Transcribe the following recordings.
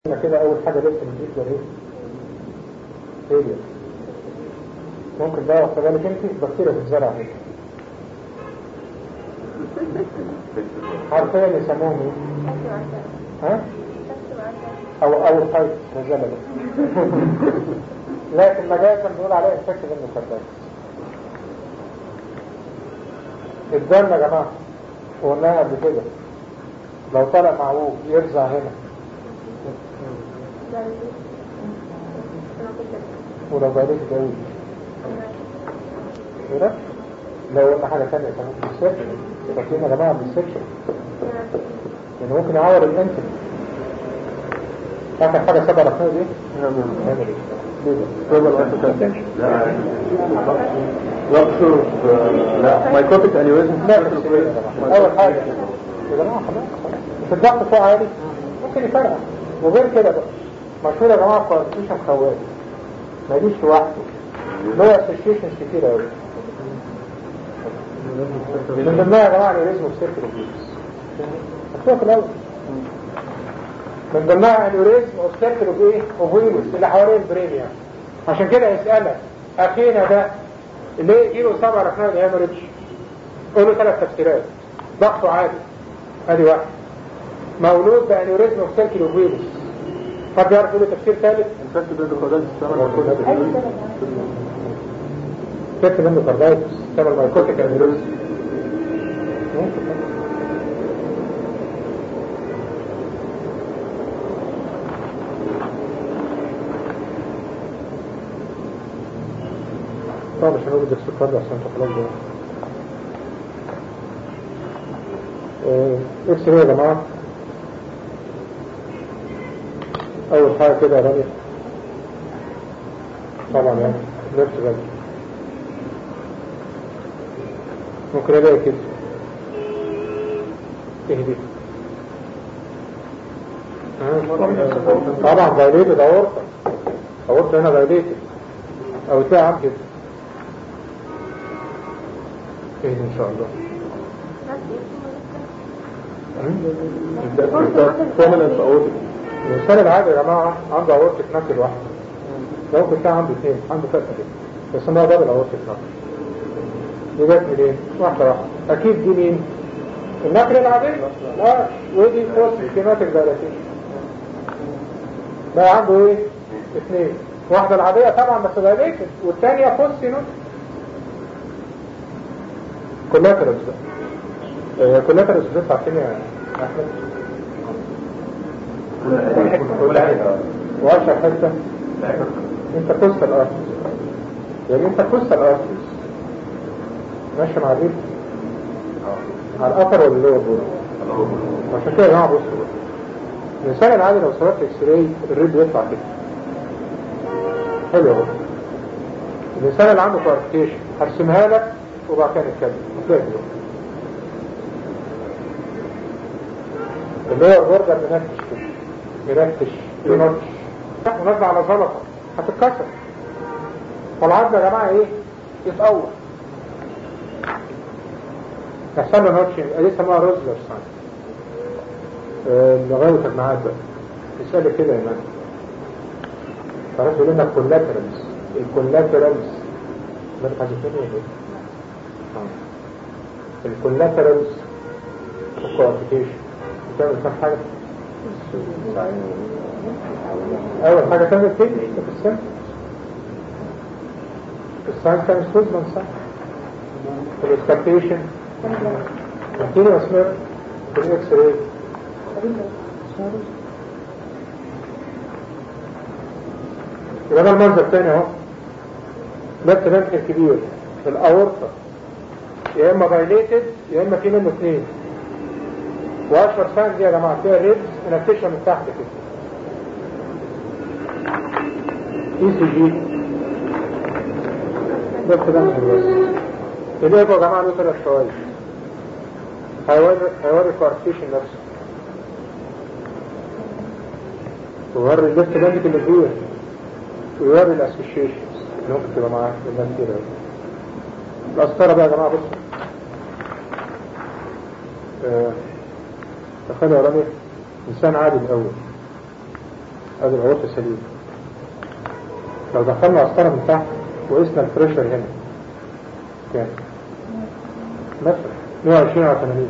قلنا كده اول حاجة لسه من جيت ايه فيلير ممكن ده واخد بالك انت بكتيريا بتزرع هيك حرفيا يسموهم ايه ها او او الفايت نزل لكن مجازا بنقول عليه انفكتيف المكبات الدم يا جماعه قلناها قبل كده لو طلع معوج يرزع هنا ولو بقالك جوي كده لو قلنا حاجة ثانية كمان بالسكشن فاكرين يا جماعة بالسكشن يعني ممكن يعور الانتم فاكر حاجة سبع رقمية دي؟ نعمل ايه؟ رابشر لا مايكروتيك انيوريزم لا أول حاجة يا جماعة خلاص خلاص مش الضغط فوق عالي ممكن يفرق وغير كده بقى مشهور يا جماعة كواليفيكيشن خوارج ما يجيش لوحده له اسوشيشنز كتير قوي من ضمنها يا جماعة انيوريزم وسيركل اوبيوس مكتوب في الاول من ضمنها انيوريزم وسيركل اوبيه اوبيوس اللي حوالين البرين يعني عشان كده يسألك اخينا ده ليه يجيله سبع ركنات هيموريدج قول له ثلاث تفسيرات ضغطه عالي ادي واحد مولود بانيوريزم وسيركل اوبيوس حد يعرف يقول له تفسير ثالث انفكت بيدوكاردايتس كتب منه كاردايتس تعمل مايكوتيك انيوريزم ممكن طبعا مش هنقول الدكتور كارد عشان انت خلاص ده آه، اكس راي يا جماعه اول حاجه كده يا رامي طبعا يعني نفس غالي ممكن الاقي كده اهدي طبعا فايليتد اورطة اورطة هنا فايليتد او تلاقي عم كده اهدي ان شاء الله فورمالنس اورتيك الانسان العادي يا جماعه عنده اورتك نكل واحده لو كنت عنده اثنين عنده فتحه كده بس ما دبل اورتك نكل دي جت منين؟ واحده واحده اكيد دي مين؟ النكل العاديه لا ودي فوس سكيماتيك دايلاتيشن بقى عنده ايه؟ اثنين واحده العاديه طبعا بس دايليتد والثانيه فوس سينوت كولاترز بقى كولاترز بتطلع فين يا احمد؟ واشهر حته انت قصة الارتس يعني انت قصة الارتس ماشي مع الريب على الأثر ولا اللي هو بورا عشان كده يا جماعه بصوا بقى الإنسان العادي لو صورت اكس راي الريب يطلع كده حلو اهو الإنسان اللي عنده كوارتيشن هرسمها لك وبعد كده نتكلم هتلاقي كده. اللي هو البرجر منكش كده منكش ينطش ونزل على زلطه هتتكسر فالعظم يا جماعه ايه يتقور يحصل له نوتش دي اسمها روزلر ساين لغايه المعاد بقى يسأل كده يا مان خلاص يقول لنا الكولاترالز الكولاترالز ما تحذفين ايه الكولاترالز والكوارتيكيشن بتعمل كام حاجه اول حاجه تعمل كده في السن الساين كان سوزمان صح الاسكالتيشن كونتينيو اسمر في الاكس راي يبقى ده المنظر الثاني اهو ده التنفس الكبير في الاورطه يا اما دايليتد يا اما في منه اثنين واشهر ساين دي يا جماعه فيها ريبس منفشه من تحت كده اي سي جي ده التنفس بس اللي يا جماعه له ثلاث فوائد هيوري هيوري الكوارتيشن نفسه ويوري الليفت باندك اللي جوه ويوري الاسوشيشنز اللي ممكن تبقى معاه الناس كده القسطره بقى يا جماعه بصوا آه، تخيلوا يا رامي انسان عادي الاول ادي العروق السليم لو دخلنا قسطرة من تحت وقسنا البريشر هنا كام مثلا 120 على 80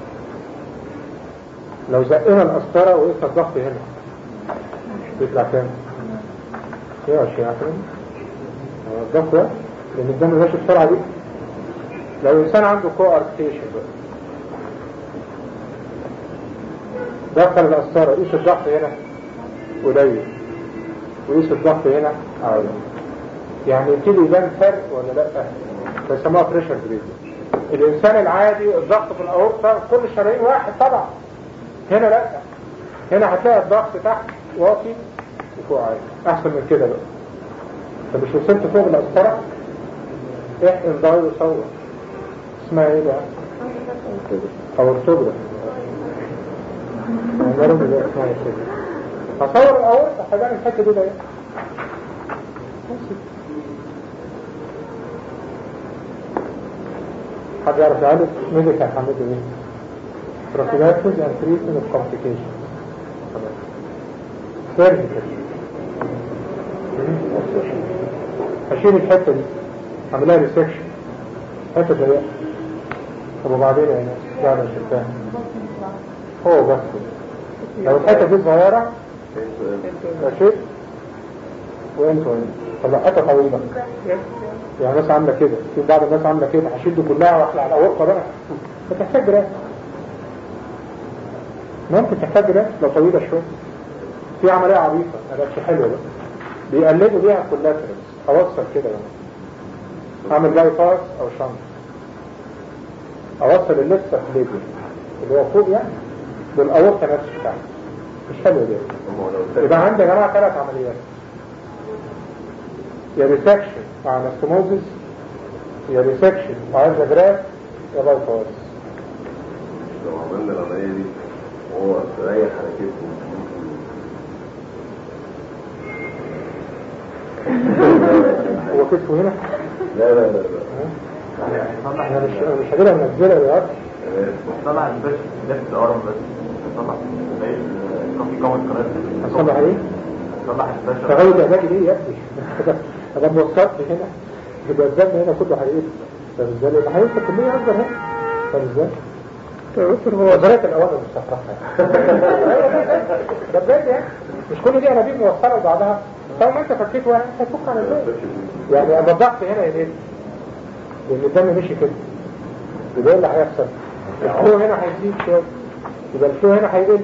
لو زقنا القسطرة وقسنا الضغط هنا بيطلع كام 120 على 80 هو الضغط ده لان الدم ماشي بسرعة دي لو الانسان عنده كو ارتيشن دخل القسطرة قيس الضغط هنا قليل وقيس الضغط هنا عالي يعني يبتدي يبان فرق ولا لا بيسموها بريشر جريد الانسان العادي الضغط في الاورطه كل الشرايين واحد طبعا هنا لا هنا هتلاقي الضغط تحت واطي وفوق عالي احسن من كده بقى طب مش وصلت فوق القسطره احقن ضاي وصور اسمها ايه بقى؟ اورتوجراف مرض ده اسمها كده هصور الاورطه هبان الحته دي بقى حد يعرف يعالج ميديكال هعمله ايه؟ prophylaxis and treatment of complications surgical هشيل الحته دي اعملها ريسكشن حته ضيقه طب وبعدين يا ناس بعد ما شلتها هو بس لو الحته دي صغيره ماشي وانت وين طلعتها طويله يعني ناس عامله كده في بعض الناس عامله كده هشيل دي كلها واخلع الاورطه بقى فتحتاج راس ممكن تحتاج راس لو طويله شويه في عمليه عبيطه ما بقتش حلوه بقى بيقلدوا بيها كولاترز اوصل كده بقى اعمل باي باس او شنط اوصل اللسه ليبل اللي هو فوق يعني بالاورطه نفسه بتاعها مش حلوه دي يبقى عندي يا جماعه ثلاث عمليات يا ريسكشن مع انستموزيس يا ريسكشن مع الزجراف يا باي باس لو عملنا العملية دي وهو تريح حركته هو كتفه هنا لا لا لا لا انا مش مش قادر انزلها يا اخي طلع البرش ده في الارم بس طلع زي الكوفي كومن قناه هصلح ايه؟ طلع البرش تغير العلاج ليه يا ابني؟ انا موصلت هنا يبقى الدم هنا كله هيقل طب ازاي؟ لان هيوصل كميه اكبر هنا طب ازاي؟ دكتور هو نظريه الاوامر مستحرقه ده بجد يعني مش كل دي انابيب موصله لبعضها طب ما انت فكيت واحد هتفك على الباقي يعني اما الضغط هنا يقل لان الدم مشي كده يبقى ايه اللي هيحصل؟ الفلو هنا هيزيد شويه يبقى الفلو هنا هيقل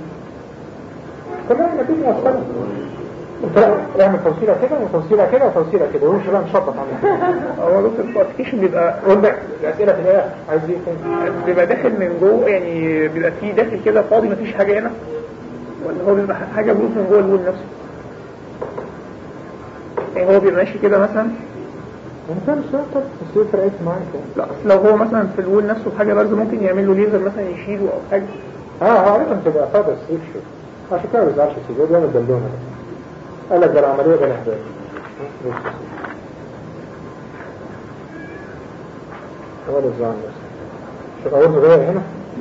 كلها انابيب موصله انت لا اعمل توصيله كده وتوصيله كده وتوصيله كده ومش بقى نشطط عليها هو دكتور الكواليفيكيشن بيبقى قول لك الاسئله في الاخر عايز ايه تاني؟ بيبقى داخل من جوه يعني بيبقى فيه داخل كده فاضي مفيش حاجة هنا ولا هو بيبقى حاجة بروف من جوه الوول نفسه يعني هو بيبقى ماشي كده مثلا انت مش شاطر بس ايه فرقت معاك يعني؟ لا أصل لو هو مثلا في الوول نفسه حاجة بارزة ممكن يعمل له ليزر مثلا يشيله او حاجة اه غالبا تبقى فاضل سيكشن عشان كده ما بيزعلش كتير بيعمل بالونه قال لك ده العمليه بين احداث ولا الزعل بس شوف اول صغير هنا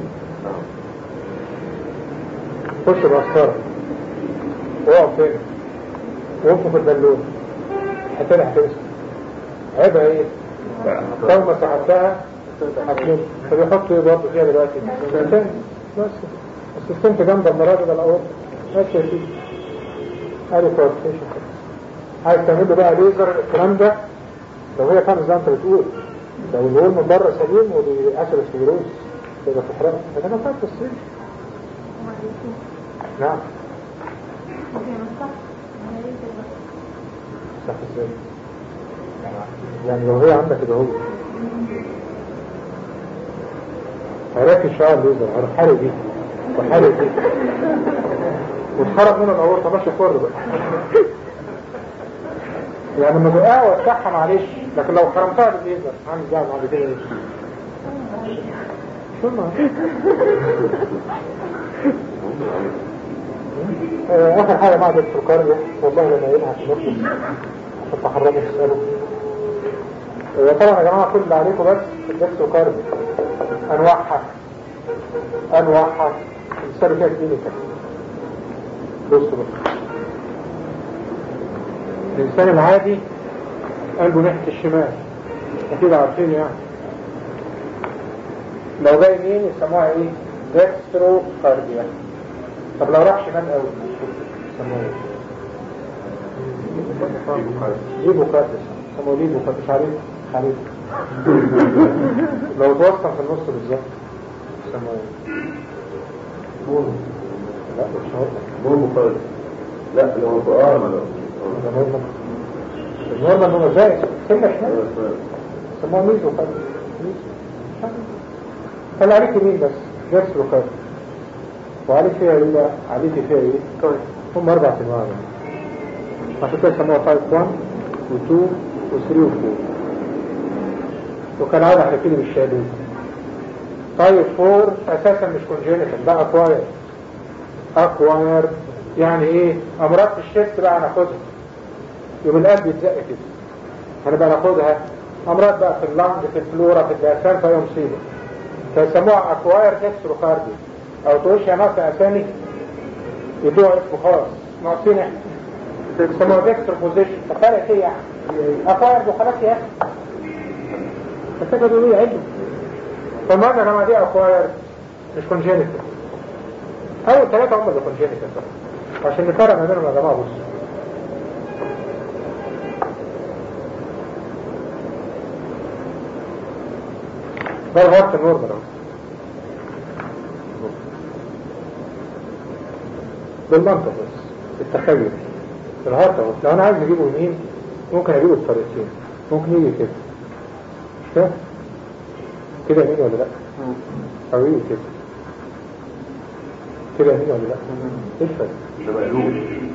خش بأسطرة وقف هنا وقف في البالون الحتة هتنسى عيبها ايه؟ لو ما سحبتها هتنسى فبيحط ايه برضه فيها دلوقتي؟ سنتين بس السيستم جنب المراد ده الاول بس يا سيدي ادي كواليفيكيشن عايز تعمل له بقى ليزر الكلام ده لو هي كان زي ما انت بتقول لو الهول من بره سليم ودي اسر السيروز تقدر تحرقه لكن انا فاهم السير نعم صح ازاي يعني لو هي عندك كده هو هراكي شعر ليزر هروح حارق دي وحارق دي واتحرق منها الاورطه ماشي فر بقى يعني لما بقى وسعها معلش لكن لو خرمتها بالليزر عامل زي بعد كده ايه شو ما آه، اخر حاجه بعد السكر والله لما يلها في نفسه عشان تحرموا تساله آه، طبعا يا جماعه كل اللي عليكم بس السكر انواعها انواعها السر فيها كلينيكال بصوا بقى الإنسان العادي قلبه ناحية الشمال أكيد عارفين يعني لو جاي يمين يسموها ايه؟ ديكسترو كارديا طب لو راح شمال قوي يسموها ايه؟ ليبو كارديا يسموه ليبو كارديا مش عارف عارف لو توصل في النص بالظبط يسموه ايه؟ لا مش هقول لك مو مقارنة لا لو هو اه ما ده نورمال النورمال هو زائد سنة شمال يسموها ميزو كارديا ميزو خلي عليك يمين بس نفس الوقت وعليك فيها ايه عليك فيها ايه طيب هم اربع انواع يعني. عشان كده سموها تايب 1 و2 و3 و4 وكان عادة احنا كده بالشهادة تايب 4 اساسا مش كونجينيتال ده اكواير اكواير يعني ايه امراض في الشيست بقى هناخدها يبقى القلب يتزق كده هنبقى ناخدها امراض بقى في اللنج في الفلورا في الدهسان فهي مصيبه فيسموها اكواير ديكستروكاردي او تقولش يا ناقص اسامي يدوها اسم خاص ناقصين احنا يسموها ديكسترو بوزيشن ففرق ايه يعني اكواير دي خلاص يا اخي فكده دول يعدوا فالمعنى يا جماعه دي اكواير مش كونجينيتال اول ثلاثه هم اللي كونجينيتال عشان نفرق ما بينهم يا جماعه بصوا ده الهارت النورمال اهو بالمنطق بس التخيل الهارت اهو لو انا عايز اجيبه يمين ممكن اجيبه بطريقتين ممكن يجي كده مش كده كده يمين ولا لا او يجي كده كده يمين ولا لا ايه الفرق ده مقلوب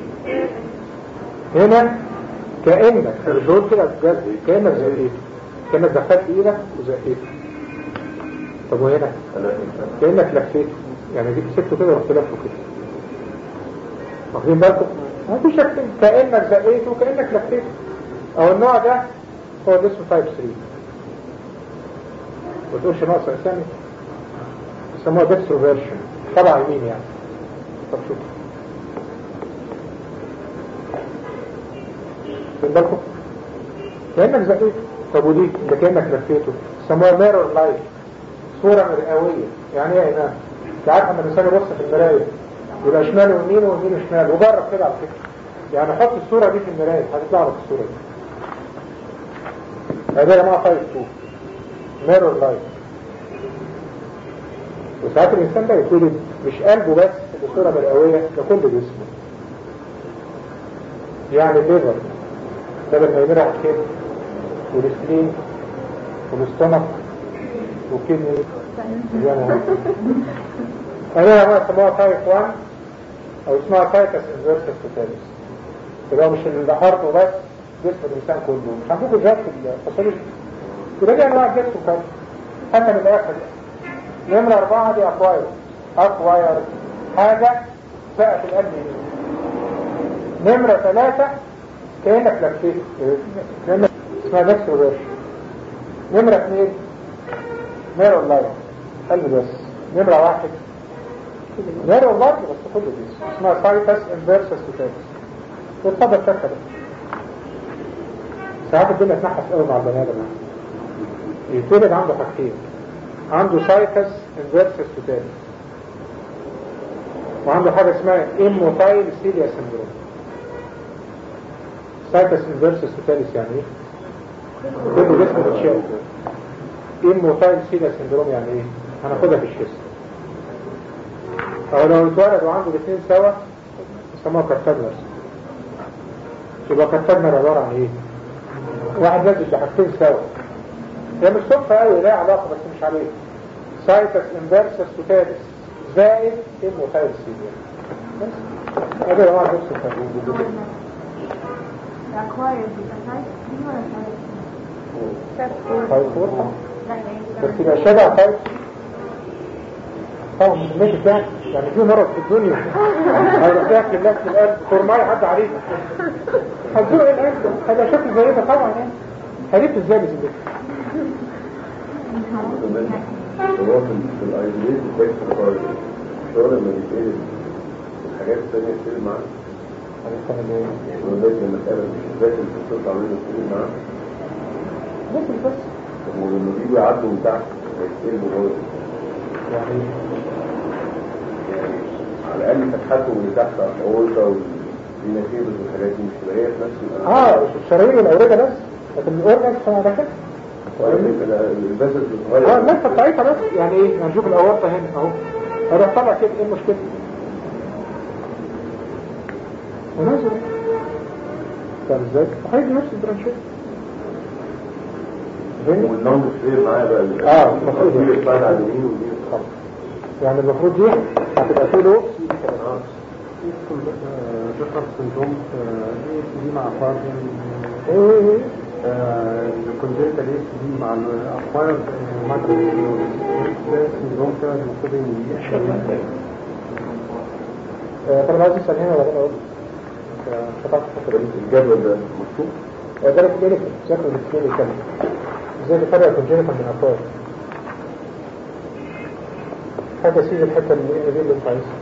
هنا كأنك الجول كده بجد كأنك زقيته كأنك دخلت ايدك وزقيته طب وهنا كأنك لفيته يعني جبت سبته كده ورحت لفه كده واخدين بالكم؟ ما فيش شك كأنك زقيته وكأنك لفيته او النوع ده هو اللي اسمه تايب 3 ما تقولش ناقص اسامي يسموها ديكستروفيرشن طبعا يمين يعني طب شوف واخدين بالكم؟ كأنك زقيته طب ودي ده كأنك لفيته يسموها ميرور لايت صورة مرئوية يعني ايه يا إمام؟ انت عارف لما الإنسان يبص في المراية يبقى شمال ويمين ويمين وشمال وجرب كده على فكرة يعني حط الصورة دي في المراية هتطلع لك الصورة دي هذا يا جماعة فايف تو ميرور لايت وساعات الإنسان ده يتولد مش قلبه بس اللي صورة مرئوية ده كل جسمه يعني الليفر بدل ما يمرح كده والسلين والاستمك وكدني يعني انا ما اسموها تايب 1 او اسمها تايتس انفيرسس توتاليس يبقى مش الهارت وبس جسم الانسان كله مش عندكم جهاز في الفصيلة يبقى دي انواع الجسم كله حتى من الاخر نمرة اربعة دي اكواير اكواير حاجة بقى في القلب يمين نمرة ثلاثة كأنك لفيت كأنك اسمها نفس الرش نمرة اثنين ميرو لايت قلب بس نمرة واحد ميرو لايت بس كل دي اسمها سايتس انفيرسس توتاليس والطبع فكرة ساعات الدنيا تنحس قوي مع البني ادم يتولد عنده حاجتين عنده سايتس انفيرسس توتاليس وعنده حاجة اسمها اموتايل سيليا سندروم سايتس انفيرسس توتاليس يعني ايه؟ كل جسم بتشاء اموتايل سيليا سندروم يعني ايه؟ هناخدها في الشيست او لو اتولد وعنده الاثنين سوا يسموها كارتاجنر يبقى كارتاجنر عبارة عن ايه؟ واحد لازم بحاجتين سوا هي مش صدفة قوي ليها علاقة بس مش عليه سايتس انفيرسس توتاليس زائد اموتايل سيليا بس هذا يا جماعة نفس التفاهم الأكواريوم بيبقى سايز دي ولا سايز طيب فرصة لا يعني بس يبقى شبه طيب طبعا مش ماشي يعني يعني في مرض في الدنيا هيروح ياكل الناس في القلب ترماي حد عليك هتزوق القلب هيبقى شكل زي ده طبعا يعني هريت ازاي بس ده هو في في الايزوليت التكست كارد الشغل لما بيتقلب الحاجات الثانية بتقلب معاه هنستعمل ايه؟ يعني هو لازم المسألة مش ذات اللي بتطلع منه السلوك معاه بس بس طب ولما بيجوا يعدوا من تحت هيتقلبوا هو يعني يعني على الأقل فتحاتهم اللي تحت على الأورطة والفيناتيبس والحاجات دي مش تبقى هي في نفس الأماكن. اه الشرايين والاورده بس لكن الاورجنز فانا ده كده طيب يبقى الباسل اه بتتغير اللفه بتاعتها بس يعني ايه هنشوف الاورطه هنا اهو هروح طالع كده ايه المشكله؟ ونازل طب ازاي؟ هيجي نفس البرانشات فاهمني؟ والنمط فين معايا بقى اللي- آه، المفروض دي يعني. بتبان على اليمين ودي طبعا. يعني المفروض دي هتبقى في لوكس تشرب سندروم دي مع فارجن ايه ايه ايه الكونجنتال اس دي مع الاكواير مايكرو سندروم كده المفروض ان آه، طب انا عايز اسال هنا ولا انا اقول آه، شطحت الحته دي الجدول ده مكتوب آه، ده الكلينيك ذاكر الكلينيك ازاي تفرق الكونجنتال من الاطفال هذا سيد الحته اللي اللي دي اللي انت عايزها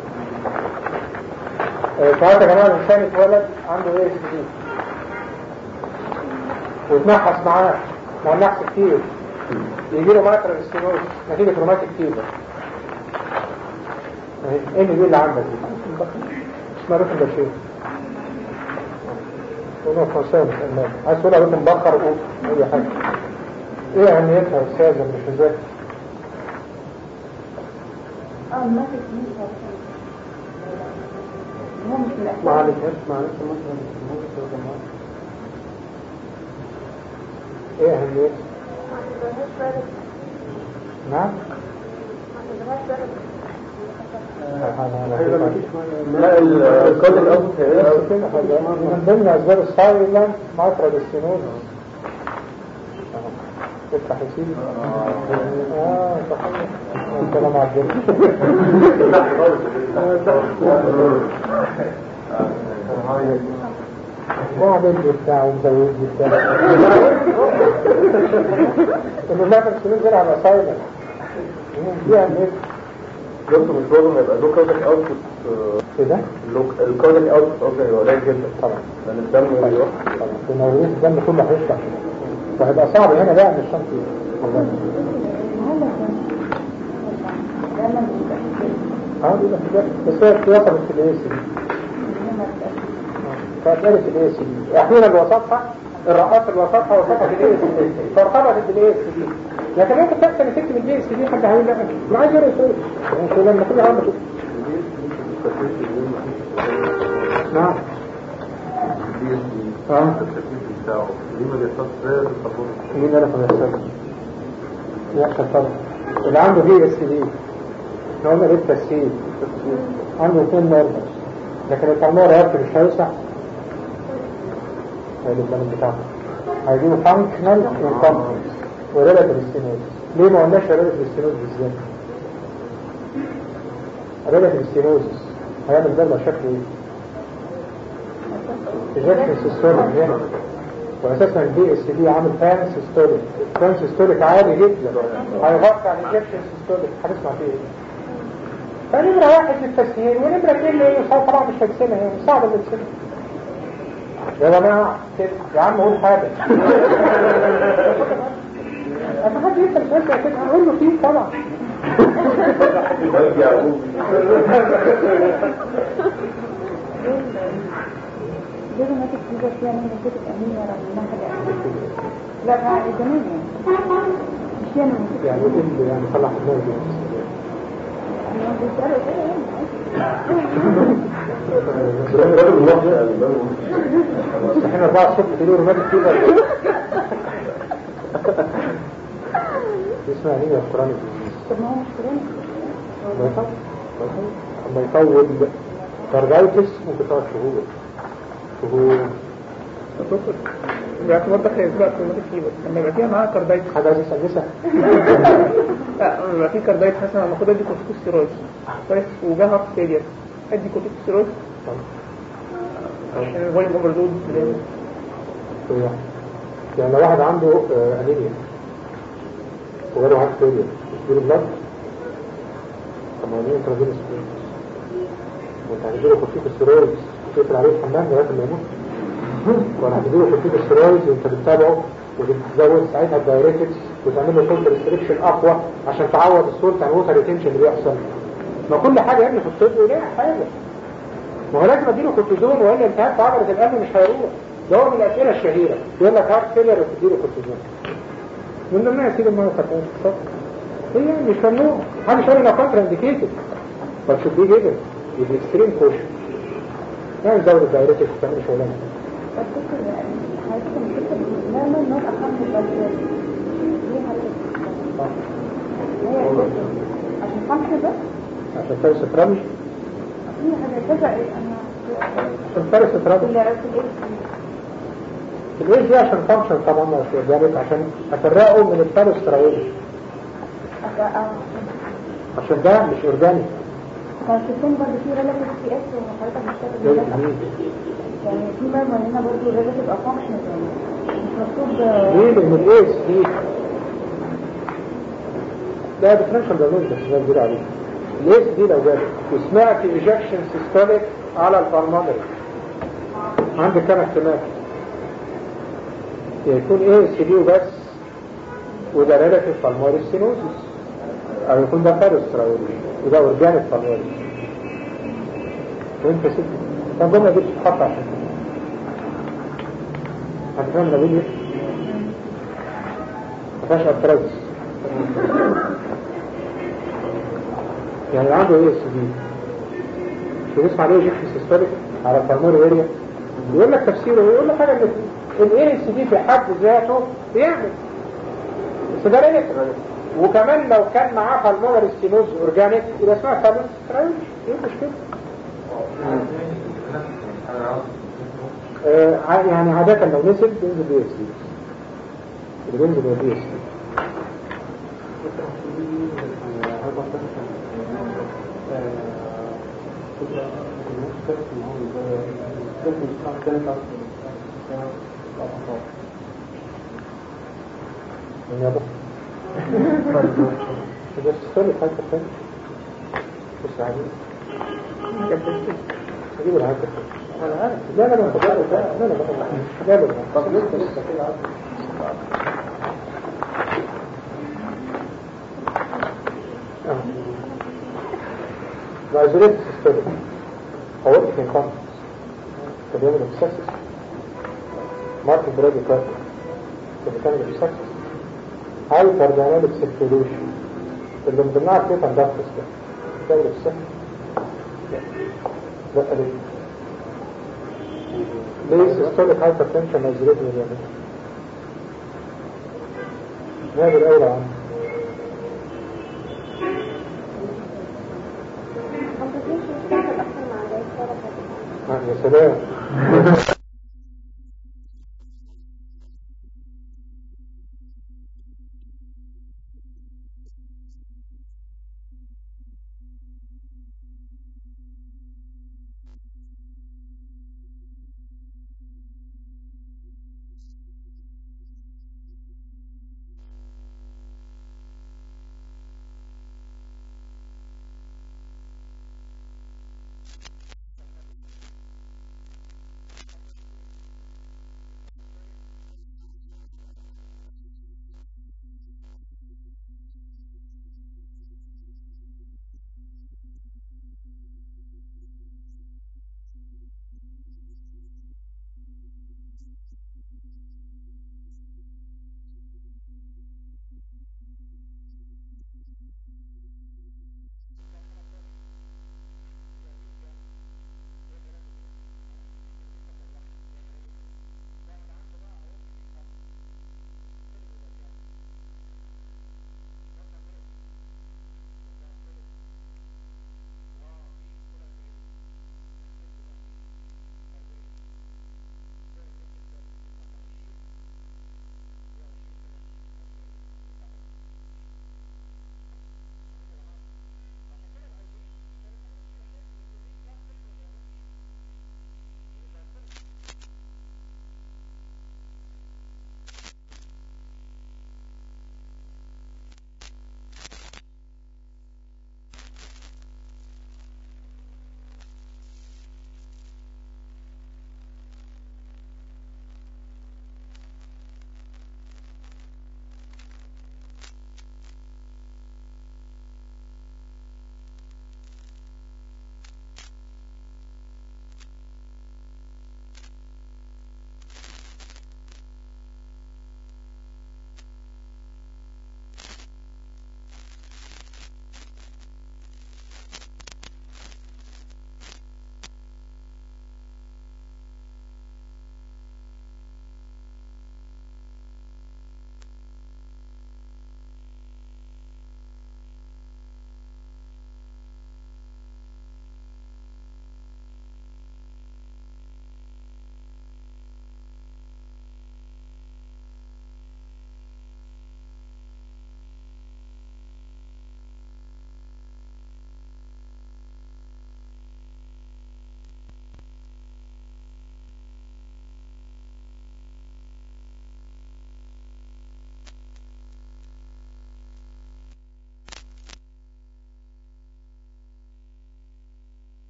آه، ساعات يا جماعه الانسان اتولد عنده ايه اس دي ويتنحس معاه مع النحس كتير يجي له مايكرو استينوز نتيجه روماتيك فيبر ايه اللي دي اللي عندك دي اسمها روح البشير قولوا فرنساوي مش ألماني عايز تقول عليكم مبخر قول أي حاجة إيه أهميتها يا أستاذ أنا مش مذاكر اه ما في كمية هو مش من الأسباب معلش معلش مثلا إيه أهميتها؟ نعم لا الكود الاوت من ضمن أسباب السايلنت مايكروديستينوز افتح يا سيدي اه صحيح الكلام عجبني واعمل لي بتاع ومزود لي بتاع انه لا ترسلين غير على سايلنت دي اهميتها دكتور مش لازم يبقى له كودك اوتبوت كده الكودك اوتبوت اوكي هو قليل جدا طبعا لان الدم بيروح طبعا في موروث الدم كله هيشرح فهيبقى صعب هنا بقى ان الشنط والله اه بيبقى في ده بس هي اتوصلت في الاي سي فاتقالت الاي سي دي احيانا الوسطها الرقاص الوسطها وسطها في الاي سي دي فارتبطت بالاي سي دي لكن انت تكتب تكتب الاي سي دي حد هيقول لك انا عايز اقرا شويه انت لما تيجي عم تشوف نعم اه التكليف بتاعه ليه ما بيحصلش زي الصابون مين انا في السبب يحصل طبعا اللي عنده في اس دي احنا قلنا ليه التسهيل عنده اثنين نيرفس لكن الطمار رابط مش هيوسع هيجيب البلد بتاعه هيجيبوا فانكشنال انكمبتنس وريلاتيف ستينوز ليه ما قلناش ريلاتيف ستينوز بالذات ريلاتيف ستينوز هيعمل ده مشاكل ايه؟ ايجكشن سيستوليك هنا واساسا البي اس دي عامل فان سيستوليك فان سيستوليك عالي جدا هيغطي على الايجكشن سيستوليك هتسمع فيه ايه فنمرة واحد للتسهيل ونمرة اثنين اللي هي طبعا مش هتسمع يعني صعب اللي تسمع يا جماعة كده يا عم قول حاجة أما حد يسأل سؤال زي كده هقول له فيه طبعا لازم ما تكتبها فيها من كتب أمينة رغم إنها حاجة لا بعد زمان يعني مش يعني من كتب يعني قول يعني طلع في دماغي أنا بيسألوا كده يعني احنا أربعة الصبح تقولوا روماتيك فيبر اسمها ايه يا القرآن طب ما هو مش كلام لما يطول كاردايتس ممكن تقعد شهور شهور باعتبار داخل اسبوع كروماتيك فيبر لما يبقى فيها معاها كاردايت حد عايز يسأل لسه لا لما يبقى في كاردايت حسنا لما اخد ادي كورتيكوستيرويد كويس وجاها هارت فيلير ادي كورتيكوستيرويد عشان الفوليوم اوفر دود يعني لو واحد عنده آه، انيميا وغيره هارت فيلير يديله بلاد طب ما هو دي انترافينوس وانت هتديله كورتيكوستيرويدز تقفل عليه الحمام لغايه ما يموت ولا هتديله كورتيكوستيرويدز وانت بتتابعه وبتزود ساعتها الدايريتكس وتعمل له سولت ريستريكشن اقوى عشان تعوض السولت عن ووتر ريتنشن اللي بيحصل ما كل حاجه يا ابني في الطب وليها حاجه ما هو لازم اديله كورتيزون والا التهاب في عضله القلب مش هيروح ده هو من الاسئله الشهيره يقول لك هارت فيلر وتديله كورتيزون من ضمنها يا سيدي الميه خطأ هي مش ممنوع حاجه شغل انها كونترا انديكيتد but should be given with extreme caution يعني زود الدايريتكس وتعمل شغلانه افتكر حضرتك مفتكر لا ما نوع اخر من البلد ليه حضرتك هي الجزء عشان فانكشن بس عشان فارس ترامي في حاجة كذا انا عشان فارس ترامي اللي عرفت الايه الايه دي عشان فانكشن طبعا مش ذلك عشان افرقه من الفارس تراويل عشان ده مش اورجانيك كان في السن برضه في ريلاتيف سي اس وحضرتك مش زي فاكر الجديد. يعني في مرمى هنا برضه ريلاتيف او فانكشنال يعني مش مكتوب ليه لان الايس دي لا ديفرنشال دايجنوز بس ده بيقول عليه الايس دي لو جالك وسمعت ايجكشن سيستوليك على البلمونري عندك كام احتمال يا يكون ايه اس دي وبس وده ريلاتيف بالموري ستينوزيس او يكون ده فارس تراولي وده اورجانيك بالموري وانت ست كان الجمله دي بتتحط عشان هتفهم انا بقول ايه ما فيهاش ارترايتس يعني عنده ايه اس دي مش بيسمع عليه جيكس سيستوليك على البلموري اريا يقول لك تفسيره يقول لك حاجه من الاي اس دي في حد ذاته بيعمل بس ده ريليتيف وكمان لو كان معاه بالمونري ستينوز اورجانيك يبقى اسمها فالوس ترايوش ايه المشكله؟ آه ع- يعني عادة لو نزل بينزل بي اس دي اللي بينزل هو بي اس دي من يابا إذا استفاد حاجة تانية بس عادي أجيب الحاجة أنا عارف لا لا لا لا لا لا لا لا لا طب لسه لسه كده عارف العزولات تستخدم حوالي في خمس كان يوم الابساسس مارتن برادي كارتر كان كان الابساسس هاي كارديناليك سيركيوليشن اللي من ضمنها كيف اندكتس ده كان الابساسس لا ليه ليه سيستوليك هايبرتنشن نزلت من اليمين هذا الأولى عنه يا سلام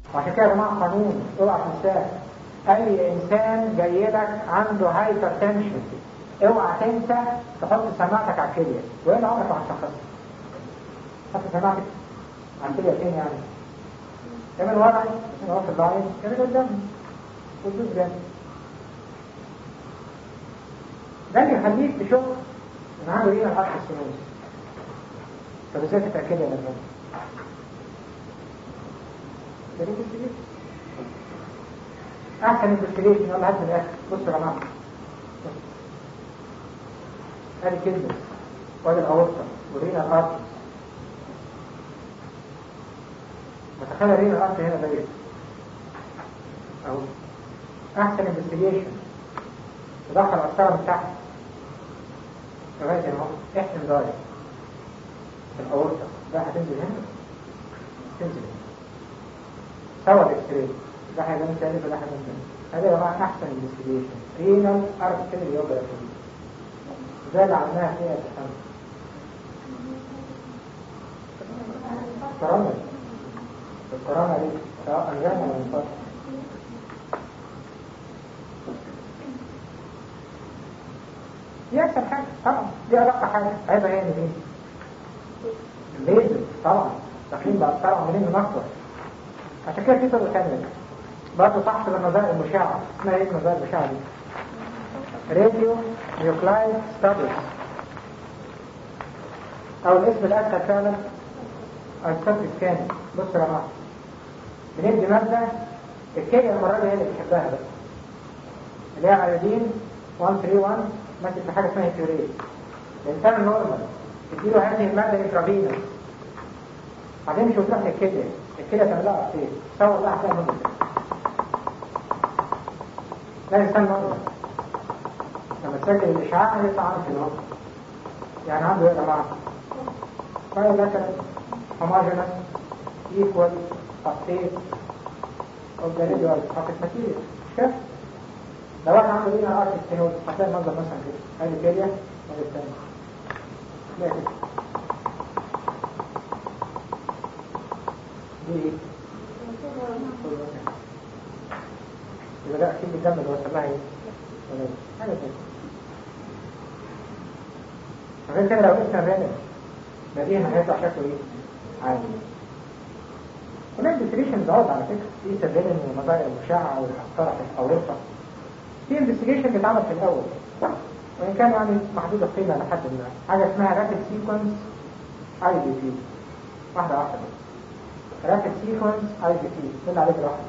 وعشان كده يا جماعه قانون اوعى تنساه اي انسان جاي لك عنده هايبر تنشن اوعى تنسى تحط سماعتك على الكليه والا عمرك ما هتشخصها حط سماعتك على الكليه فين يعني اعمل وضعي عشان هو في اللاين اعمل قدامي وتدوس جامد ده اللي يخليك تشوف ان عنده ايه الحق السنوي طب ازاي تتاكد يا نجم احسن انفستيجيشن يلا هات من الاخر بص يا جماعه ادي كلمه وادي الاورطه ورينا الارض متخيل رينا الارض هنا ده ايه اهو احسن انفستيجيشن تدخل القسطره من تحت لغايه هنا اهو احسن دايركت في الاورطه ده هتنزل هنا تنزل هنا سوى الاكس راي ده هيبان تاني وده هيبان تاني هذا يا جماعه احسن انفستيجيشن رينال ارتري يوجرافي زي اللي عملناها فيها يا تفهم الكورونا الكورونا دي سواء انجام ولا انفصل دي اكثر حاجه طبعا دي ادق حاجه عيبها هي دي الليزر طبعا داخلين بقى طبعا منين المقطع عشان كده في طرق ثانيه برضه تحت النظائر المشعه اسمها ايه النظائر المشعه دي؟ راديو نيوكلايد ستابلس او الاسم الاسهل فعلا الستابلس كان بص يا جماعه بندي ماده الكيمياء المره دي هي اللي بتحبها بقى اللي هي ايودين 131 ماسك في حاجه اسمها كيوريت الانسان النورمال تديله هذه الماده انترافينوس بعدين مش هتروح للكليه الكليه تعملها ابسيط تصور بقى هتلاقي مده ده انسان نورمال لما تسجل الاشعاع هيطلع عنه في الوقت يعني عنده ايه يا جماعه؟ فايل مثلا homogeneous equal update of the radial pocket material مش كده؟ لو احنا عنده لينا ارك ستينوز هتلاقي المنظر مثلا كده ادي كليه وادي الثاني تلاقي كده دي ايه؟ يبقى ده اكيد الدم اللي وصل لها ايه؟ ولا ايه؟ حاجه كده غير كده لو قلنا الرنم نلاقيها هيطلع شكله ايه؟ عادي كلها انفستيجيشنز اهو على فكره في سبيلين ومضايق المشعه والقسطره في الاورطه في انفستيجيشن بيتعمل في الاول وان كان يعني محدود القيمه لحد ما حاجه اسمها رابid سيكونس اي بي بي واحده واحده رابid سيكونس اي بي بي قلنا عليه واحده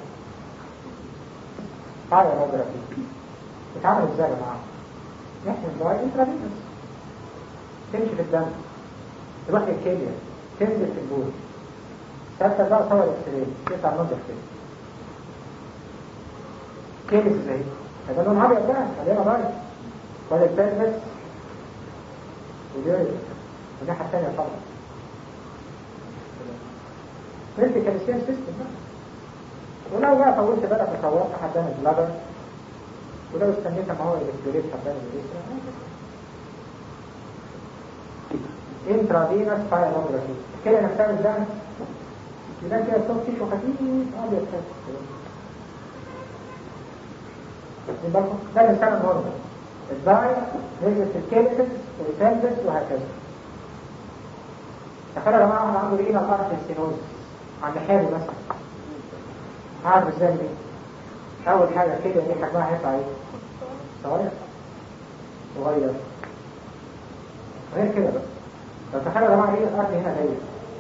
بايوجرافي بتتعمل ازاي يا جماعه؟ نحن دواء انترافينوس تمشي في الدم تروح للكليه تنزل في البول تبدا بقى صور اكس راي يطلع منظر كده كيلس ازاي؟ هذا لون ابيض بقى خلينا بايظ ولا البيرفس ودي الناحيه الثانيه طبعا فيرتيكال سكين سيستم بقى ولو بقى طولت بالك وصورت حبان البلادر ولو استنيت ما هو الكتوريت حبان الريسرا انترافينوس بايلوجرافي كده نفسها الدم يبقى كده صوت تيشو خفيف ابيض كده يبقى ده الانسان النورمال الداي نزل في الكيلسس والتنزس وهكذا تخيل يا جماعه واحد عنده رينا الارض السينوز عند حالي مثلا هعرف ازاي دي اول حاجه كده دي حجمها هيطلع ايه صغير صغير غير كده بقى لو تخيل يا جماعه رينا الارض هنا جايه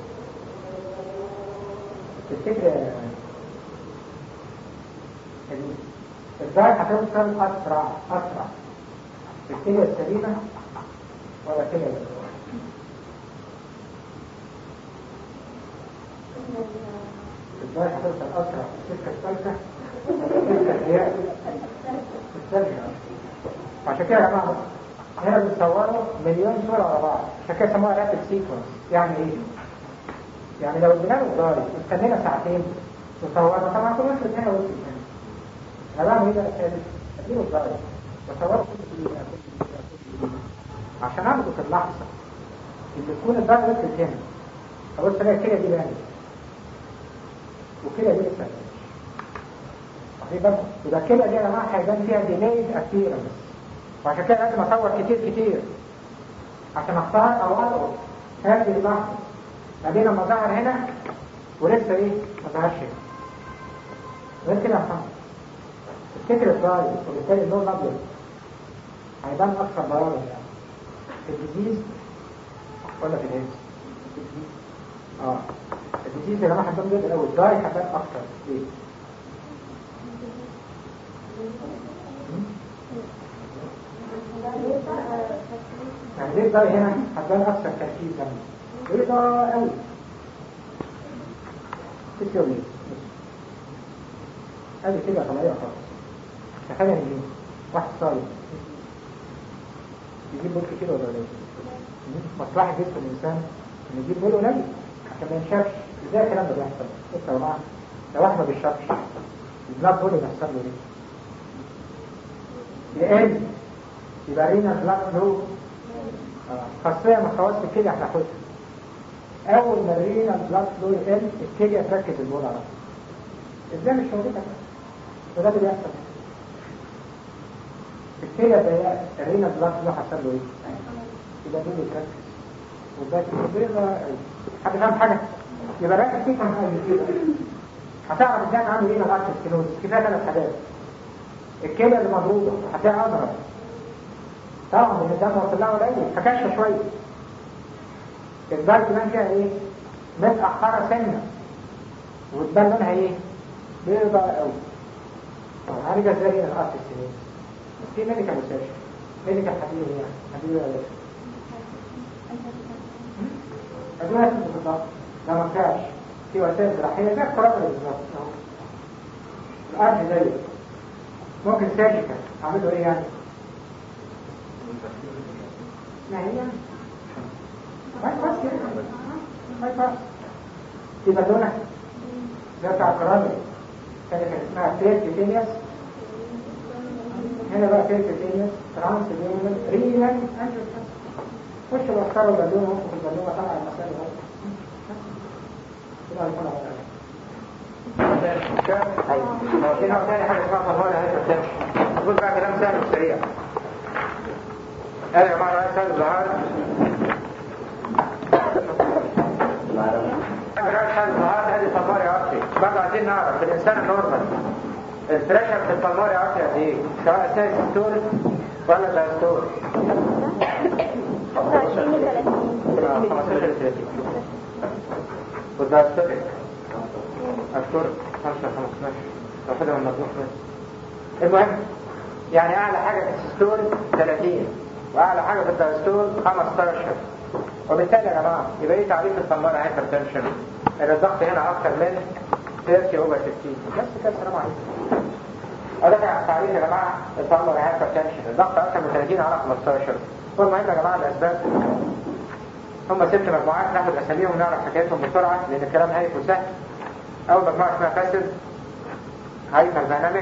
تفتكر الداي هتوصل اسرع اسرع الكليه السليمه ولا الكليه السليمه الداي هتوصل اسرع في السكه الثالثه ولا السكه الثالثه عشان كده يا جماعه هنا بنصوروا مليون صوره ورا بعض عشان كده سموها رابid سيكونس يعني ايه؟ يعني لو ادينا له الداي واستنينا ساعتين وصورنا طبعا كل واحد هنا وصل هنا انا بعمل ايه بقى الثالث؟ اديله الداي وصوره كل دقيقه كل دقيقه كل دقيقه عشان اعمله في اللحظه اللي تكون الداي وصلت هنا ابص الاقي الكليه دي بانت وكده دي لسه واخدين بالكم يبقى كده دي يا جماعه هيبان فيها ديليد ابيرنس وعشان كده لازم اصور كتير كتير عشان اختار او القط هذه اللحظه بعدين لما ظهر هنا ولسه ايه ما ظهرش هنا غير كده يا محمد الفكر الضايع وبالتالي اللون الابيض هيبان اكثر بياضا يعني في الديزيز ولا في الهيز اه الديزيز يا جماعه هتبان جدا قوي الضايع هتبان اكثر ليه؟ يعني ليه الضايع هنا هتبان اكثر تركيزا ليه ضايع قوي تسير ليه؟ هذه كده طبيعية خالص تخيل ان واحد صايم يجيب بول كتير ولا قليل مصلحة جسم الإنسان إن يجيب بول قليل عشان ما ينشفش ازاي الكلام ده بيحصل؟ بص يا جماعة لو واحد ما بيشربش البلاد بول بيحصل له ايه؟ يقل يبقى رينا بلاد فلو خاصية من خواص الكلى هتاخدها أول ما رينا بلاد فلو يقل الكلى تركز البول على طول ازاي مش موجودة وده اللي بيحصل الكلى ضيقة الرينا بلاد فلو حصل له ايه؟ يبقى دول يتركز وده كده حد فاهم حاجة؟ يبقى ركز فيه كم حاجة كده هتعرف ازاي عنده ايه ملعب السكينوز كفاية ثلاث حاجات الكلى اللي مضروبة هتلاقيها أضرب طبعا لان الدم وصل لها قليل فكشفه شويه البلد كمان فيها ايه متأخرة سنة وتبان لونها ايه بيضة قوي طب هنرجع ازاي هنا الأرض السنين في ميديكال ريسيرش ميديكال حبيبي يعني حبيبي ولا ايه أدوية اسمه بالضبط ده ما فيهاش في وسائل جراحية زي القرابة بالظبط أهو. الأرض زي ممكن سيرجيكال أعمله ايه يعني ما هي باي باس كده باي باس في بالونة ده بتاع الكرامي كانت اسمها بيرتيتينيوس هنا بقى بيرتيتينيوس ترانس اليومن رينال انجيوبلاستي خش بختاروا البالونة وانتوا في البالونة طبعا المسائل اهو كده هيكون على ايوه هنا تاني حاجه اسمها فرمانه هايبر نقول بقى كلام سهل وسريع هذا يا جماعه رئيس هذا الظهر رئيس هذا الظهر هذه الفماري عرفي برضه عايزين نعرف الانسان النورمال البريشر في الفماري عرفي قد ايه سواء اساس ستور ولا دايستور 25 ل 30 15 ل 30 والدايستوريك أشهر 5 15 لو كده من مطبوخ بس المهم يعني أعلى حاجة في السيستول 30 وأعلى حاجة في الدايستول 15 وبالتالي يا جماعة يبقى إيه تعريف الفمارة هايبر تنشن؟ إن الضغط هنا أكثر من 30 أوفر 60 بس كده السلام عليكم وده تعريف يا جماعة الفمارة هايبر تنشن الضغط أكثر من 30 على 15 والمهم يا جماعة الأسباب هم ست مجموعات ناخد أساميهم ونعرف حكايتهم بسرعة لأن الكلام هايف وسهل أول مجموعة اسمها فاسد هايبر دايناميك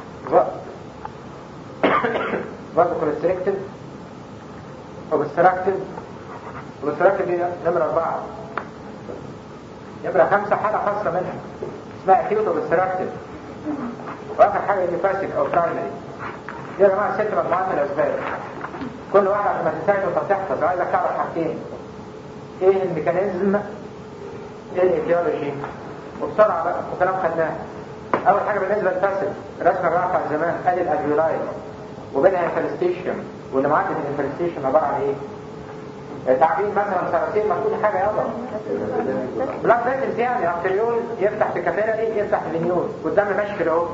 برضه كونستريكتد اوبستراكتد اوبستراكتد دي نمرة أربعة نمرة خمسة حالة خاصة منها اسمها اكيوت اوبستراكتد وآخر حاجة اللي فاسد أو برايمري دي يا جماعة ست مجموعات من الأسباب كل واحدة عشان ما تنساش وانت بتحفظ عايزك تعرف حاجتين ايه الميكانيزم ايه الايديولوجي وبسرعة بقى وكلام خدناه اول حاجة بالنسبة للفاسد رسم الرافع زمان ادي الادريلاي وبينها انفلستيشن واللي معاك الانفلستيشن عبارة عن ايه تعبين مثلا صراصير مكتوب حاجة يلا بلاك فيتلز يعني ارتريول يفتح في كابيلاري يفتح في النيول والدم ماشي كده اهو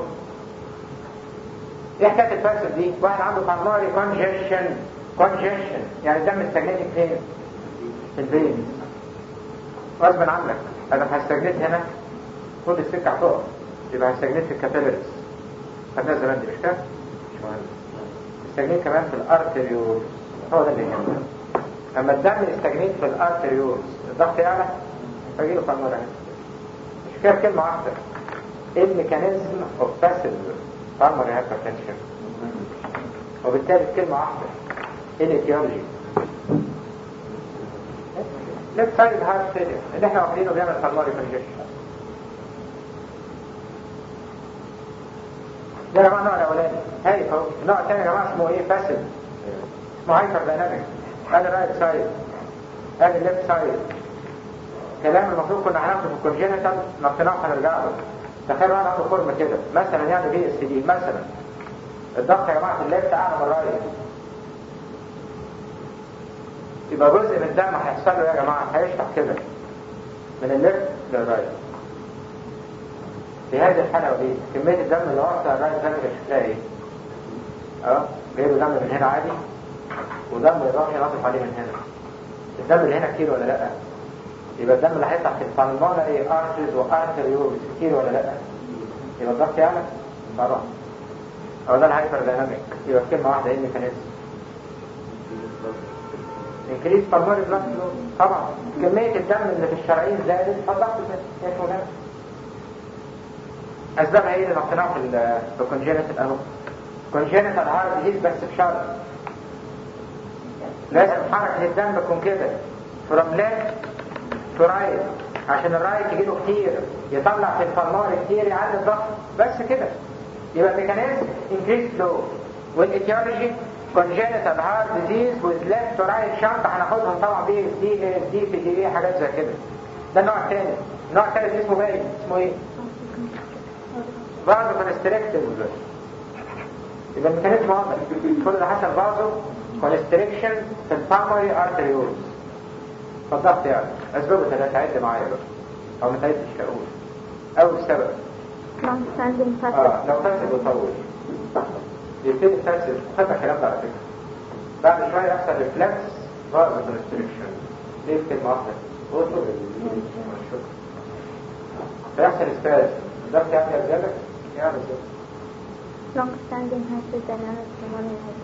ايه حكاية الفاسد دي واحد عنده بالماري كونجيشن كونجيشن يعني الدم استجنيتك فين في البين غصب عنك انا هستجنيت هنا خد السكة هتقف يبقى هستجنيت في الكابيلاريز خدناها زمان دي مش كده؟ مش مهم استجنيت كمان في الارتريول هو ده اللي يهمنا اما الدم استجنيت في الارتريول الضغط يعلى فاجيله بالماري هنا مش كده كلمة واحدة ايه الميكانيزم اوف باسيف بالماري هايبرتنشن وبالتالي كلمة واحدة ايه الايتيولوجي ليفت سايد هارت فيلير اللي احنا واخدينه بيعمل بالماري كونجيشن ده يا جماعه النوع الاولاني هاي اهو النوع الثاني يا جماعه اسمه ايه باسيف اسمه هايبر دايناميك ادي الرايت سايد ادي الليفت سايد كلام المفروض كنا هناخده في الكونجينيتال نطيناه هنرجع له تخيلوا انا اخد فورمه كده مثلا يعني بي اس دي مثلا الضغط يا جماعه في الليفت اعلى من الرايت يبقى جزء من الدم هيحصل له يا جماعه هيشطح كده من الليفت للرايت في هذه الحالة دي كمية الدم اللي واصلة للرايت ده شكلها ايه؟ اه جايب دم من هنا عادي ودم اضافي ناطف عليه من هنا الدم اللي هنا كتير ولا لا؟ يبقى الدم اللي هيطلع في الفالمونا ايه ارترز وارتريولز كتير ولا لا؟ يبقى الضغط يعلى؟ طبعا او ده الهايبر دايناميك يبقى كلمة واحدة ايه الميكانيزم؟ انكريس بالماري بلاد فلو طبعا كمية الدم اللي في الشرايين زادت فالضغط زاد يا فلان اسبابها ايه اللي نحطيناها في ال في الكونجينيتال اهو كونجينيتال هارت ديزيز بس بشرط لازم حركة الدم تكون كده فروم ليفت تو رايت عشان الرايت يجيله كتير يطلع في الفالمار كتير يعلي الضغط بس كده يبقى ميكانيزم انكريس فلو والايتيولوجي congenital heart disease with left to right shunt هناخدهم طبعا بي دي دي في دي حاجات زي كده ده النوع الثاني النوع الثالث اسمه باين اسمه ايه؟ بعض كونستريكتيف يبقى الميكانيزم واضح كل ده حصل بعضه كونستريكشن في البامري ارتريولز فالضغط يعني اسبابه ثلاثة عد معايا بقى او ما تعدش هقول اول سبب long standing اه facet لو فاسد وطول يبتدي فاسد خدنا الكلام ده على فكره بعد شويه يحصل ريفلكس بعض كونستريكشن ليه في كلمه واحده وصل شكرا فيحصل اسباز الضغط يعني ازالك يعني ازالك long standing hyperdynamic pulmonary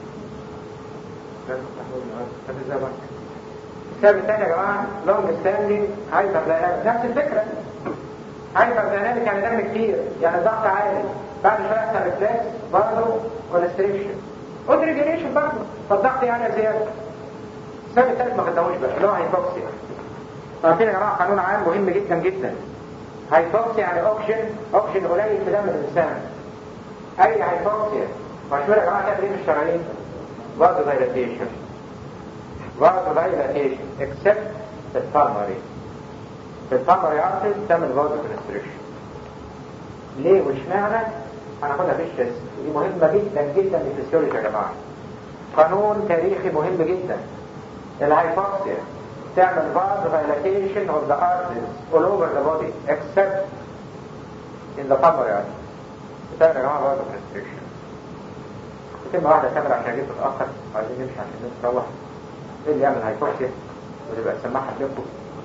السبب الثاني يا جماعة لونج ستاندينج هايبر دايناميك نفس الفكرة هايبر دايناميك يعني دم كتير يعني ضغط عالي بعد شوية يحصل ريفلكس برضه كونستريكشن اودريجينيشن برضه فالضغط يعني زيادة السبب الثالث ما خدناهوش بقى اللي هو هايبوكسيا عارفين يا جماعة قانون عام مهم جدا جدا هايبوكسيا يعني اوكسجين اوكسجين قليل في دم الانسان اي هايبوكسيا مشهور يا جماعة تعمل ايه في الشرايين برضه دايلاتيشن برضه دايلاتيشن except في البالمري في البالمري ارتري تعمل برضه كونستريكشن ليه واشمعنى هناخدها في الشيست دي مهمة جدا جدا للفسيولوجي يا جماعة قانون تاريخي مهم جدا الهايبوكسيا تعمل بعض dilatation of the arteries all over the body except in the pulmonary artery بتعمل يا جماعة برضه constriction كلمة واحدة كاملة عشان جيت متأخر عايزين نمشي عشان الناس تروح ايه اللي يعمل هايبوكسيا وتبقى تسمعها تلفه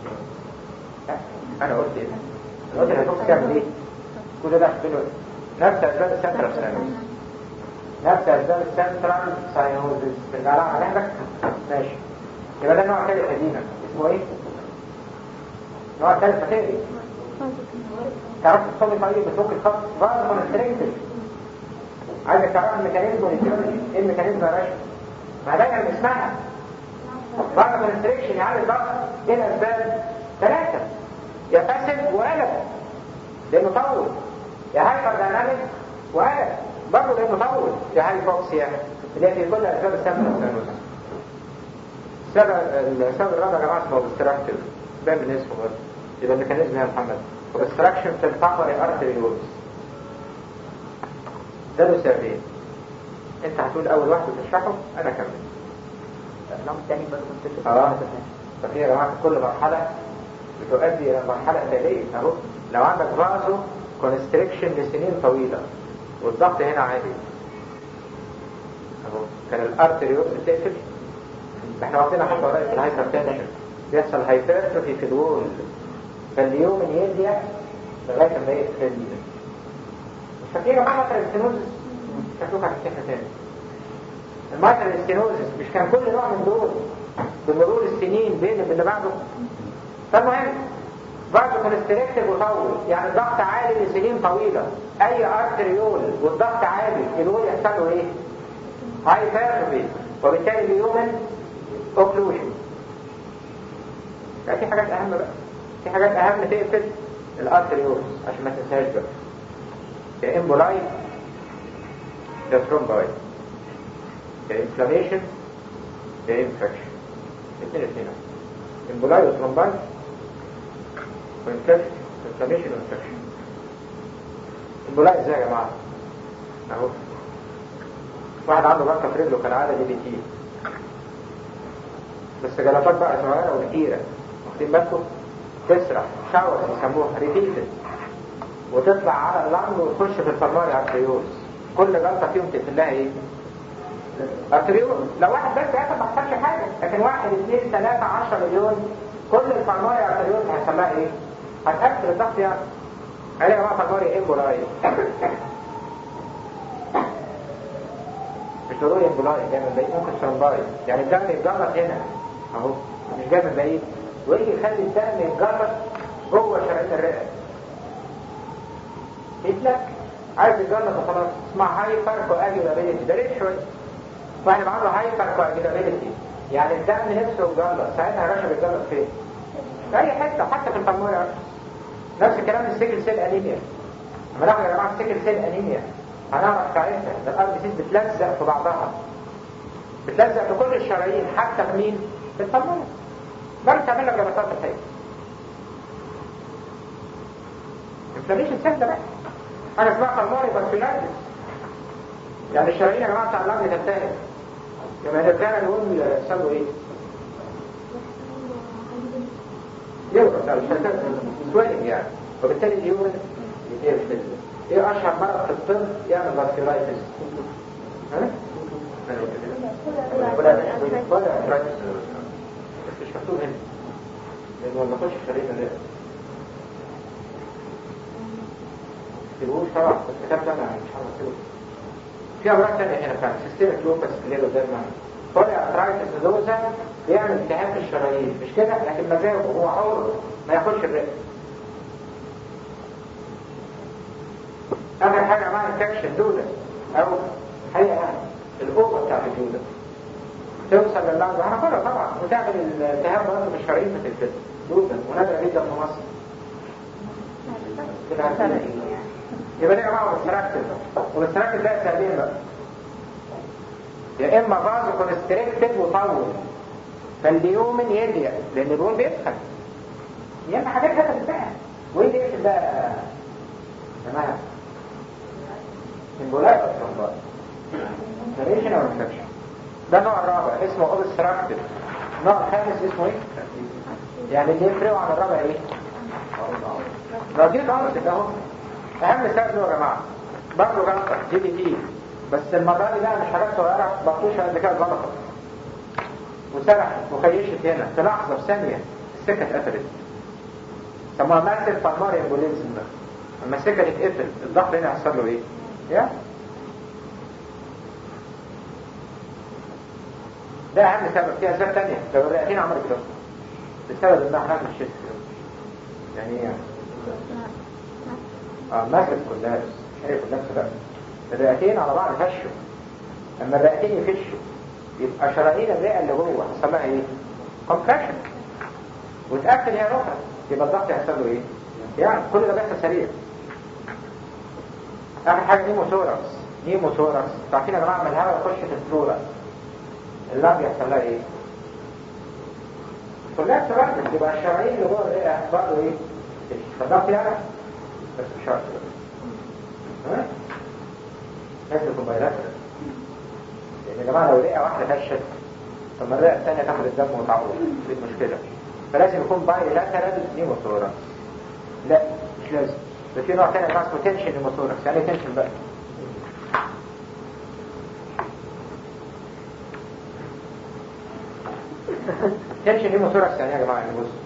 انا قلت ايه انا قلت الهايبوكسيا تعمل ايه كل ده بينه نفس اسباب السنترال ساينوزيس نفس اسباب السنترال ساينوزيس بالجعلة على عندك ماشي يبقى ده نوع ثالث قديمة اسمه ايه نوع ثالث فتاقي تعرف تصلي طريق بتفك الخط غير كونستريكتد عايزك تعرف الميكانيزم والفيولوجي ايه الميكانيزم يا باشا ما ده كان اسمها بعد كونستريكشن يعني الضغط ايه الاسباب ثلاثة يا فاسد وقلب لانه طول يا هايبر دايناميك وقلب برضه لانه طول يا هايبوكسيا اللي هي في كل اسباب السبب السينوس السبب السبب الرابع يا جماعه اسمه اوبستراكتيف باين من اسمه برضه يبقى الميكانيزم يا محمد اوبستراكشن في البامري ارتري وولز ده له سببين انت هتقول اول واحد وتشرحه انا اكمل النوع الثاني برضه كنت اه ففي يا جماعه كل مرحله بتؤدي الى مرحله تاليه اهو لو عندك فازو كونستريكشن لسنين طويله والضغط هنا عالي اهو كان الارتريوز بتقفل احنا واخدين حتى قريب في الهايبر تنشن بيحصل هايبرتروفي في الوول فاليوم يضيق لغايه ما يقفل مش فاكرين يا جماعه مثلا الستينوزس شكلك هتفتحها تاني المايترال الستينوزس مش كان كل نوع من دول بمرور السنين بين اللي بعده فالمهم بعد كونستريكتيف وطول يعني الضغط عالي لسنين طويلة اي ارتريول والضغط عالي الول يحصل له ايه هايبرتروفي وبالتالي اليومن اوكلوجن لا في حاجات اهم بقى في حاجات اهم تقفل الارتريول عشان ما تنساهاش بقى يا امبولاي يا ثرومباي يا انفلاميشن يا انفكشن الاثنين الاثنين امبولاي وثرومباي وانفكشن انفلاميشن وانفكشن امبولاي ازاي يا جماعه اهو واحد عنده بطه في رجله كان عاده دي بي تي بس جلطات بقى صغيره وكتيره واخدين بالكم تسرع شاور بيسموها ريبيتد وتطلع على اللنج وتخش في الفرماري ارتريوز كل جلطه فيهم تقفل لها ايه؟ ارتريوز لو واحد بس ياخد ما حصلش حاجه لكن واحد اثنين ثلاثه 10 مليون كل الفرماري ارتريوز هيحصل لها ايه؟ هتقفل الضغط يعني قال يا جماعه فرماري امبولاي مش ضروري امبولاي جاي من بعيد ممكن سرمباي يعني الدم يتجلط هنا اهو مش جاي من بعيد ويجي يخلي الدم يتجلط جوه شرايين الرئه يتلك عايز يتجلط وخلاص اسمها هايبر كواجولابيلتي ده ليه شويه واحد عنده هايبر كواجولابيلتي يعني الدم نفسه يتجلط ساعتها يا باشا بيتجلط فين؟ في اي حته حتى في الفمويه نفس الكلام السيكل سيل انيميا لما ناخد يا جماعه السيكل سيل انيميا هنعرف ساعتها ده الار بي سيز بتلزق في بعضها بتلزق في كل الشرايين حتى في مين؟ في الفمويه بل تعمل لك جلطات الحية انفلاميشن سهلة بقى حاجة اسمها فالماري باسكولاريتس يعني الشرايين يا جماعة بتاع اللنج تنتهي يبقى الرجالة نقول يسموا ايه؟ يورا لا مش سويلنج يعني وبالتالي اليورين يتقفل ايه اشهر مرض في الطب يعمل باسكولايتس ها؟ ولا ولا بس مش مكتوب هنا لانه ما ناخدش خلينا اللي تقولوش طبعا بس الكتاب ده انا مش عارف اكتبه في امراض ثانيه هنا فعلا سيستمك لوبس اللي له دايما بولي ارترايتس دوزا بيعمل التهاب في الشرايين مش كده لكن مزاجه هو حر ما ياخدش الرئه اخر حاجه مع انفكشن دوده او حقيقه يعني الاوضه بتاعت الدوده توصل لللحظة هناخدها طبعا وتعمل التهاب برضه في الشرايين في الجسم دودا ونادرة جدا في مصر كده عارفين يبقى دي يا جماعه مستركز ومستركز ده سهلين بقى يا اما فازو كونستريكتد وطول فاليومن يضيق لان البول بيسخن يا اما حاجات هدف بقى وايه اللي يقفل بقى تمام سيمبولايت اصلا ناريشن او انفكشن ده النوع الرابع اسمه اوبستراكتيف النوع الخامس اسمه ايه؟ يعني اللي يفرقوا عن الرابع ايه؟ لو دي غلط اهو اهم سبب له يا جماعه برضه غلطه جي بي تي بس المره دي بقى مش حاجات صغيره بطوشه قد كده غلطه وسرحت وخيشت هنا في لحظه في ثانيه السكه اتقفلت سموها ماسيف بالماري امبوليزم لما السكه تتقفل الضغط هنا هيحصل له ايه؟ يا ده اهم سبب في اسباب ثانيه لو الرئتين عملت كده بسبب انها حاجه مش يعني ايه يعني اه ماسك كلها مش هي كلها بقى الرئتين على بعض فشوا لما الرئتين يفشوا يبقى شرايين الرئه اللي جوه حصل لها ايه كومبريشن وتقفل هي الاخرى يبقى الضغط يحصل له ايه يعني كل ده بيحصل سريع اخر حاجه نيموثوركس نيموثوركس عارفين يا جماعه لما الهواء يخش في الفلورا اللام يحصل لها ايه كلها تركز يبقى الشرايين اللي جوه الرئه برضه ايه فالضغط يعرف بس مش شرط تمام لازم يكون بايلاترال لان يا جماعه لو رئه واحده فشت طب ما الرئه الثانيه تاخد الدم وتعوض دي المشكله فلازم يكون بايلاترال نيموثوركس لا مش لازم ده في نوع ثاني اسمه تنشن نيموثوركس يعني تنشن بقى تنشن نيموثوركس يعني يا جماعه يعني بص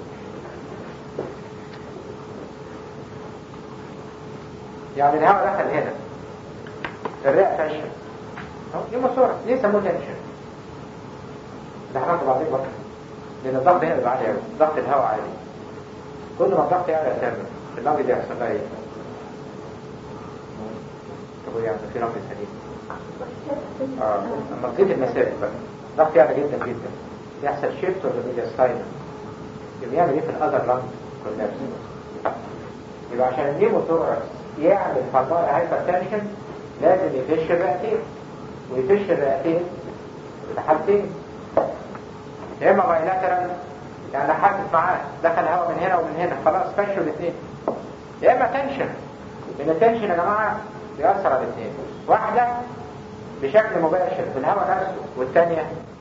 يعني الهواء دخل هنا الرئة تنشن نيموثوركس ليه سموه تنشن ده هناخده بعدين بقى لان الضغط هنا بيبقى عالي قوي ضغط الهواء عالي كل ما الضغط يعلى يتم اللنج دي هيحصل لها ايه؟ طب ايه يعني في لنج سليم اه لما تزيد المسافه بقى ضغط يعلى جدا جدا يحصل شيفت ولا ميديا ستاين يبقى يعمل ايه في الاذر لانج كولابس يبقى عشان النيموثوركس يعمل فالمار هايبر تنشن لازم يفش الرئتين ويفش الرئتين في حالتين يا اما بايلاترال يعني حاسس معاه دخل هواء من هنا ومن هنا خلاص فشوا الاثنين يا اما تنشن لان التنشن يا جماعه بيأثر على الاثنين واحده بشكل مباشر في الهواء نفسه والثانيه